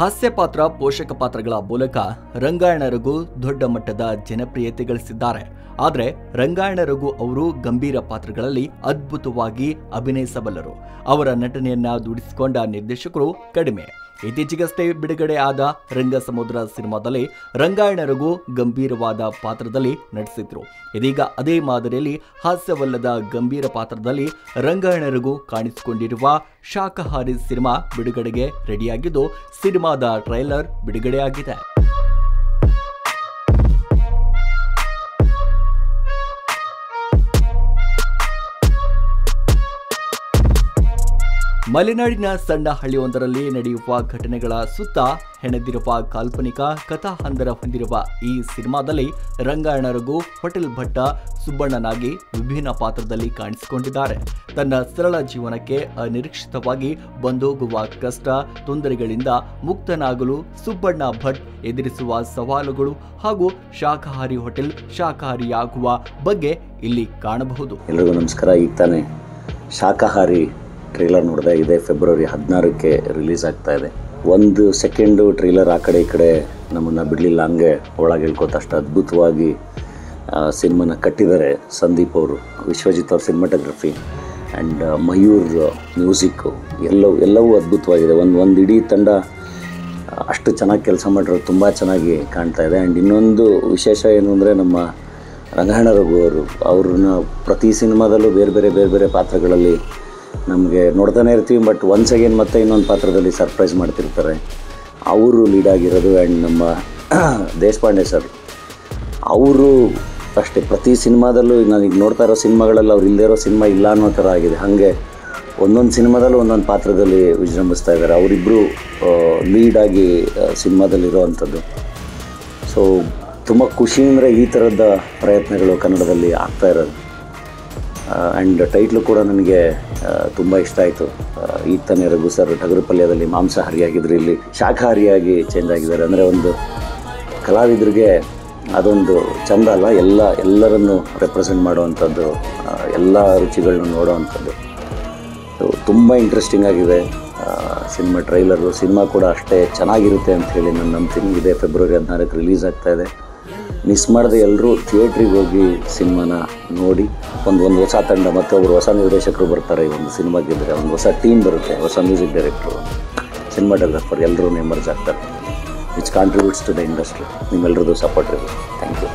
ಹಾಸ್ಯ ಪಾತ್ರ ಪೋಷಕ ಪಾತ್ರಗಳ ಮೂಲಕ ರಂಗಾಯಣ ರಘು ದೊಡ್ಡ ಮಟ್ಟದ ಜನಪ್ರಿಯತೆ ಗಳಿಸಿದ್ದಾರೆ ಆದರೆ ರಂಗಾಯಣ ರಘು ಅವರು ಗಂಭೀರ ಪಾತ್ರಗಳಲ್ಲಿ ಅದ್ಭುತವಾಗಿ ಅಭಿನಯಿಸಬಲ್ಲರು ಅವರ ನಟನೆಯನ್ನ ದುಡಿಸಿಕೊಂಡ ನಿರ್ದೇಶಕರು ಕಡಿಮೆ ಇತ್ತೀಚೆಗಷ್ಟೇ ಬಿಡುಗಡೆ ಆದ ರಂಗ ಸಮುದ್ರ ಸಿನಿಮಾದಲ್ಲಿ ರಂಗಾಯಣ ರಘು ಗಂಭೀರವಾದ ಪಾತ್ರದಲ್ಲಿ ನಟಿಸಿದ್ರು ಇದೀಗ ಅದೇ ಮಾದರಿಯಲ್ಲಿ ಹಾಸ್ಯವಲ್ಲದ ಗಂಭೀರ ಪಾತ್ರದಲ್ಲಿ ರಂಗಾಯಣ ರಘು ಕಾಣಿಸಿಕೊಂಡಿರುವ ಶಾಕಾಹಾರಿ ಸಿನಿಮಾ ಬಿಡುಗಡೆಗೆ ರೆಡಿಯಾಗಿದ್ದು ಸಿನಿಮಾದ ಟ್ರೈಲರ್ ಬಿಡುಗಡೆಯಾಗಿದೆ ಮಲೆನಾಡಿನ ಸಣ್ಣ ಹಳ್ಳಿಯೊಂದರಲ್ಲಿ ನಡೆಯುವ ಘಟನೆಗಳ ಸುತ್ತ ಹೆಣೆದಿರುವ ಕಾಲ್ಪನಿಕ ಕಥಾಹಂದರ ಹೊಂದಿರುವ ಈ ಸಿನಿಮಾದಲ್ಲಿ ರಂಗಾಯಣ ರಘು ಹೋಟೆಲ್ ಭಟ್ಟ ಸುಬ್ಬಣ್ಣನಾಗಿ ವಿಭಿನ್ನ ಪಾತ್ರದಲ್ಲಿ ಕಾಣಿಸಿಕೊಂಡಿದ್ದಾರೆ ತನ್ನ ಸರಳ ಜೀವನಕ್ಕೆ ಅನಿರೀಕ್ಷಿತವಾಗಿ ಬಂದೋಗುವ ಕಷ್ಟ ತೊಂದರೆಗಳಿಂದ ಮುಕ್ತನಾಗಲು ಸುಬ್ಬಣ್ಣ ಭಟ್ ಎದುರಿಸುವ ಸವಾಲುಗಳು ಹಾಗೂ ಶಾಕಾಹಾರಿ ಹೋಟೆಲ್ ಶಾಕಾಹಾರಿಯಾಗುವ ಬಗ್ಗೆ ಇಲ್ಲಿ ಕಾಣಬಹುದು ಎಲ್ರಿಗೂ ನಮಸ್ಕಾರ ಈಗ ತಾನೇ ಶಾಕಾಹಾರಿ ಟ್ರೇಲರ್ ನೋಡಿದೆ ಇದೇ ಫೆಬ್ರವರಿ ಹದಿನಾರಕ್ಕೆ ರಿಲೀಸ್ ಆಗ್ತಾ ಇದೆ ಒಂದು ಸೆಕೆಂಡು ಟ್ರೇಲರ್ ಆ ಕಡೆ ಈ ಕಡೆ ನಮ್ಮನ್ನು ಬಿಡಲಿಲ್ಲ ಹಂಗೆ ಒಳಗೆ ಹೇಳ್ಕೊತ ಅಷ್ಟು ಅದ್ಭುತವಾಗಿ ಸಿನಿಮಾನ ಕಟ್ಟಿದ್ದಾರೆ ಸಂದೀಪ್ ಅವರು ವಿಶ್ವಜಿತ್ ಅವ್ರ ಸಿನಿಮಾಟೋಗ್ರಫಿ ಆ್ಯಂಡ್ ಮಯೂರ್ ಮ್ಯೂಸಿಕ್ಕು ಎಲ್ಲವೂ ಎಲ್ಲವೂ ಅದ್ಭುತವಾಗಿದೆ ಒಂದು ಒಂದು ಇಡೀ ತಂಡ ಅಷ್ಟು ಚೆನ್ನಾಗಿ ಕೆಲಸ ಮಾಡಿರೋದು ತುಂಬ ಚೆನ್ನಾಗಿ ಕಾಣ್ತಾ ಇದೆ ಆ್ಯಂಡ್ ಇನ್ನೊಂದು ವಿಶೇಷ ಏನು ಅಂದರೆ ನಮ್ಮ ರಂಗಾಯಣ ರಘು ಅವರು ಅವ್ರನ್ನ ಪ್ರತಿ ಸಿನಿಮಾದಲ್ಲೂ ಬೇರೆ ಬೇರೆ ಬೇರೆ ಬೇರೆ ಪಾತ್ರಗಳಲ್ಲಿ ನಮಗೆ ನೋಡ್ತಾನೆ ಇರ್ತೀವಿ ಬಟ್ ಒನ್ಸ್ ಅಗೇನ್ ಮತ್ತೆ ಇನ್ನೊಂದು ಪಾತ್ರದಲ್ಲಿ ಸರ್ಪ್ರೈಸ್ ಮಾಡ್ತಿರ್ತಾರೆ ಅವರು ಲೀಡ್ ಆಗಿರೋದು ಆ್ಯಂಡ್ ನಮ್ಮ ದೇಶಪಾಂಡೆ ಸರ್ ಅವರು ಅಷ್ಟೇ ಪ್ರತಿ ಸಿನಿಮಾದಲ್ಲೂ ನಾನು ಈಗ ನೋಡ್ತಾ ಇರೋ ಸಿನಿಮಾಗಳಲ್ಲಿ ಅವ್ರು ಇಲ್ಲದೇ ಇರೋ ಸಿನಿಮಾ ಇಲ್ಲ ಅನ್ನೋ ಥರ ಆಗಿದೆ ಹಾಗೆ ಒಂದೊಂದು ಸಿನಿಮಾದಲ್ಲೂ ಒಂದೊಂದು ಪಾತ್ರದಲ್ಲಿ ವಿಜೃಂಭಿಸ್ತಾ ಇದ್ದಾರೆ ಅವರಿಬ್ಬರು ಲೀಡಾಗಿ ಸಿನಿಮಾದಲ್ಲಿರೋ ಅಂಥದ್ದು ಸೊ ತುಂಬ ಖುಷಿ ಅಂದರೆ ಈ ಥರದ ಪ್ರಯತ್ನಗಳು ಕನ್ನಡದಲ್ಲಿ ಆಗ್ತಾ ಇರೋದು ಆ್ಯಂಡ್ ಟೈಟ್ಲು ಕೂಡ ನನಗೆ ತುಂಬ ಇಷ್ಟ ಆಯಿತು ಈಗ ತಾನೇ ರಘು ಸರ್ ಟಗರು ಪಲ್ಯದಲ್ಲಿ ಮಾಂಸಾಹಾರಿಯಾಗಿದ್ರು ಇಲ್ಲಿ ಶಾಖಾಹಾರಿಯಾಗಿ ಚೇಂಜ್ ಆಗಿದ್ದಾರೆ ಅಂದರೆ ಒಂದು ಕಲಾವಿದರಿಗೆ ಅದೊಂದು ಚಂದ ಅಲ್ಲ ಎಲ್ಲ ಎಲ್ಲರನ್ನು ರೆಪ್ರೆಸೆಂಟ್ ಮಾಡುವಂಥದ್ದು ಆ, ಎಲ್ಲ ರುಚಿಗಳನ್ನ ನೋಡೋವಂಥದ್ದು ಸೊ ತುಂಬ ಇಂಟ್ರೆಸ್ಟಿಂಗ್ ಆಗಿದೆ ಸಿನಿಮಾ ಟ್ರೈಲರು ಸಿನಿಮಾ ಕೂಡ ಅಷ್ಟೇ ಚೆನ್ನಾಗಿರುತ್ತೆ ಅಂತ ಹೇಳಿ ನಾನು ನಂಬ್ತೀನಿ ಇದೇ ಫೆಬ್ರವರಿ ಹದಿನಾರಕ್ಕೆ ರಿಲೀಸ್ ಆಗ್ತಾ ಇದೆ ಮಿಸ್ ಮಾಡದೆ ಎಲ್ಲರೂ ಥಿಯೇಟ್ರಿಗೆ ಹೋಗಿ ಸಿನಿಮಾನ ನೋಡಿ ಒಂದು ಒಂದು ಹೊಸ ತಂಡ ಮತ್ತೊಬ್ಬರು ಹೊಸ ನಿರ್ದೇಶಕರು ಬರ್ತಾರೆ ಈ ಒಂದು ಸಿನಿಮಾ ಗೆದ್ದರೆ ಒಂದು ಹೊಸ ಟೀಮ್ ಬರುತ್ತೆ ಹೊಸ ಮ್ಯೂಸಿಕ್ ಡೈರೆಕ್ಟ್ರು ಸಿನಿಮಾಟೋಗ್ರಫರ್ ಎಲ್ಲರೂ ಮೆಂಬರ್ಸ್ ಆಗ್ತಾರೆ which contributes to the industry ನಿಮ್ಮೆಲ್ಲರದ್ದು ಸಪೋರ್ಟ್ ಇರಬೇಕು ಥ್ಯಾಂಕ್ ಯು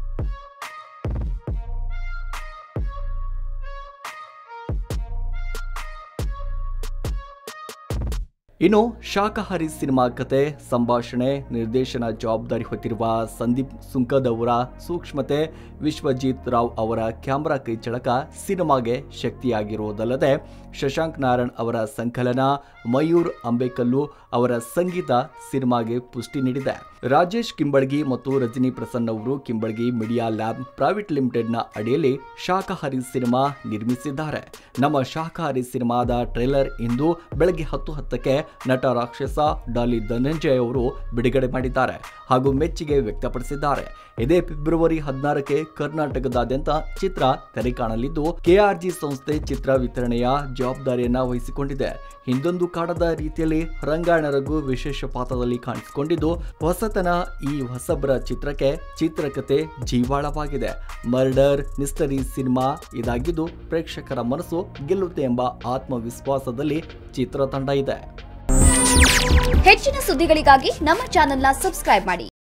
ಇನ್ನು ಶಾಕಾಹಾರಿ ಸಿನಿಮಾ ಕತೆ ಸಂಭಾಷಣೆ ನಿರ್ದೇಶನ ಜವಾಬ್ದಾರಿ ಹೊತ್ತಿರುವ ಸಂದೀಪ್ ಸುಂಕದವರ ಸೂಕ್ಷ್ಮತೆ ವಿಶ್ವಜಿತ್ ರಾವ್ ಅವರ ಕ್ಯಾಮ್ರಾ ಕೈಚಳಕ ಸಿನಿಮಾಗೆ ಶಕ್ತಿಯಾಗಿರುವುದಲ್ಲದೆ ಶಶಾಂಕ್ ನಾರಾಯಣ್ ಅವರ ಸಂಕಲನ ಮಯೂರ್ ಅಂಬೇಕಲ್ಲು ಅವರ ಸಂಗೀತ ಸಿನಿಮಾಗೆ ಪುಷ್ಟಿ ನೀಡಿದೆ ರಾಜೇಶ್ ಕಿಂಬಳ್ಗಿ ಮತ್ತು ರಜನಿ ಪ್ರಸನ್ನ ಅವರು ಕಿಂಬಳ್ಗಿ ಮೀಡಿಯಾ ಲ್ಯಾಬ್ ಪ್ರೈವೇಟ್ ಲಿಮಿಟೆಡ್ನ ಅಡಿಯಲ್ಲಿ ಶಾಕಾಹಾರಿ ಸಿನಿಮಾ ನಿರ್ಮಿಸಿದ್ದಾರೆ ನಮ್ಮ ಶಾಕಾಹಾರಿ ಸಿನಿಮಾದ ಟ್ರೇಲರ್ ಇಂದು ಬೆಳಗ್ಗೆ ಹತ್ತು ಹತ್ತಕ್ಕೆ ನಟ ರಾಕ್ಷಸ ಡಾಲಿ ಧನಂಜಯ್ ಅವರು ಬಿಡುಗಡೆ ಮಾಡಿದ್ದಾರೆ ಹಾಗೂ ಮೆಚ್ಚುಗೆ ವ್ಯಕ್ತಪಡಿಸಿದ್ದಾರೆ ಇದೇ ಫೆಬ್ರವರಿ ಹದಿನಾರಕ್ಕೆ ಕರ್ನಾಟಕದಾದ್ಯಂತ ಚಿತ್ರ ತೆರೆ ಕಾಣಲಿದ್ದು ಕೆಆರ್ಜಿ ಸಂಸ್ಥೆ ಚಿತ್ರ ವಿತರಣೆಯ ಜವಾಬ್ದಾರಿಯನ್ನ ವಹಿಸಿಕೊಂಡಿದೆ ಹಿಂದೊಂದು ಕಾಡದ ರೀತಿಯಲ್ಲಿ ರಂಗಾಯಣ ರಘು ವಿಶೇಷ ಪಾತ್ರದಲ್ಲಿ ಕಾಣಿಸಿಕೊಂಡಿದ್ದು ಹೊಸತನ ಈ ಹೊಸಬ್ರ ಚಿತ್ರಕ್ಕೆ ಚಿತ್ರಕಥೆ ಜೀವಾಳವಾಗಿದೆ ಮರ್ಡರ್ ಮಿಸ್ಟರಿ ಸಿನಿಮಾ ಇದಾಗಿದ್ದು ಪ್ರೇಕ್ಷಕರ ಮನಸ್ಸು ಗೆಲ್ಲುತ್ತೆ ಎಂಬ ಆತ್ಮವಿಶ್ವಾಸದಲ್ಲಿ ಚಿತ್ರತಂಡ ಇದೆ ಹೆಚ್ಚಿನ ಸುದ್ದಿಗಳಿಗಾಗಿ ನಮ್ಮ ಚಾನೆಲ್ನ ಸಬ್ಸ್ಕ್ರೈಬ್ ಮಾಡಿ